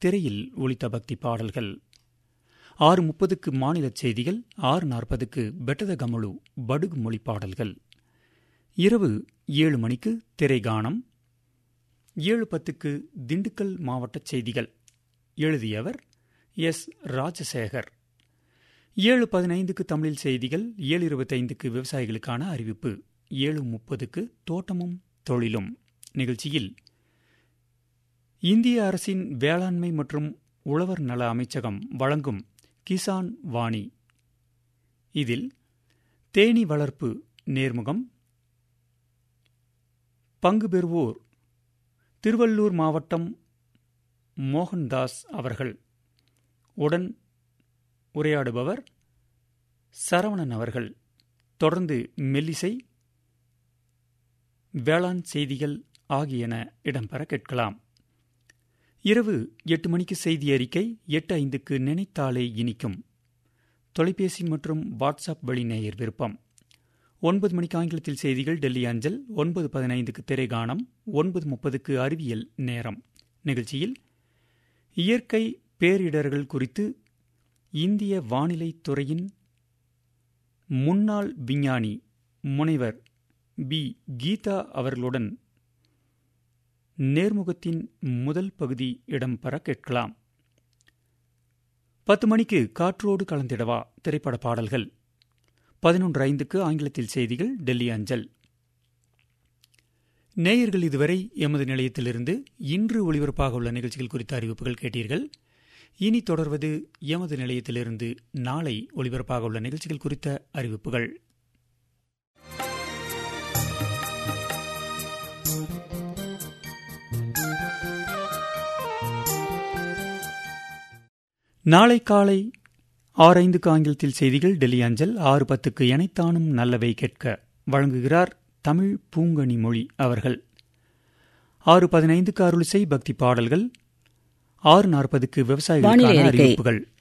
திரையில் ஒலித்த பக்தி பாடல்கள் ஆறு முப்பதுக்கு மாநில செய்திகள் ஆறு நாற்பதுக்கு பெட்டத கமலு படுகு மொழி பாடல்கள் இரவு ஏழு மணிக்கு திரைகானம் ஏழு பத்துக்கு திண்டுக்கல் மாவட்ட செய்திகள் எழுதியவர் எஸ் ராஜசேகர் ஏழு பதினைந்துக்கு தமிழில் செய்திகள் ஏழு இருபத்தைந்துக்கு விவசாயிகளுக்கான அறிவிப்பு ஏழு முப்பதுக்கு தோட்டமும் தொழிலும் நிகழ்ச்சியில் இந்திய அரசின் வேளாண்மை மற்றும் உழவர் நல அமைச்சகம் வழங்கும் கிசான் வாணி இதில் தேனி வளர்ப்பு நேர்முகம் பங்கு பெறுவோர் திருவள்ளூர் மாவட்டம் மோகன்தாஸ் அவர்கள் உடன் உரையாடுபவர் சரவணன் அவர்கள் தொடர்ந்து மெல்லிசை வேளாண் செய்திகள் ஆகியன இடம்பெற கேட்கலாம் இரவு எட்டு மணிக்கு செய்தி அறிக்கை எட்டு ஐந்துக்கு நினைத்தாலே இனிக்கும் தொலைபேசி மற்றும் வாட்ஸ்அப் வழி நேயர் விருப்பம் ஒன்பது மணிக்கு ஆங்கிலத்தில் செய்திகள் டெல்லி அஞ்சல் ஒன்பது பதினைந்துக்கு திரைகானம் ஒன்பது முப்பதுக்கு அறிவியல் நேரம் நிகழ்ச்சியில் இயற்கை பேரிடர்கள் குறித்து இந்திய வானிலை துறையின் முன்னாள் விஞ்ஞானி முனைவர் பி கீதா அவர்களுடன் நேர்முகத்தின் முதல் பகுதி இடம்பெற கேட்கலாம் பத்து மணிக்கு காற்றோடு கலந்திடவா திரைப்பட பாடல்கள் பதினொன்று ஐந்துக்கு ஆங்கிலத்தில் செய்திகள் டெல்லி அஞ்சல் நேயர்கள் இதுவரை எமது நிலையத்திலிருந்து இன்று ஒளிபரப்பாக உள்ள நிகழ்ச்சிகள் குறித்த அறிவிப்புகள் கேட்டீர்கள் இனி தொடர்வது எமது நிலையத்திலிருந்து நாளை ஒளிபரப்பாக உள்ள நிகழ்ச்சிகள் குறித்த அறிவிப்புகள் நாளை காலை ஆறு ஐந்துக்கு ஆங்கிலத்தில் செய்திகள் டெல்லி அஞ்சல் ஆறு பத்துக்கு எனைத்தானும் நல்லவை கேட்க வழங்குகிறார் தமிழ் பூங்கனி மொழி அவர்கள் ஆறு பதினைந்துக்கு அருளிசை பக்தி பாடல்கள் ஆறு நாற்பதுக்கு விவசாயிகளுக்கான அறிவிப்புகள்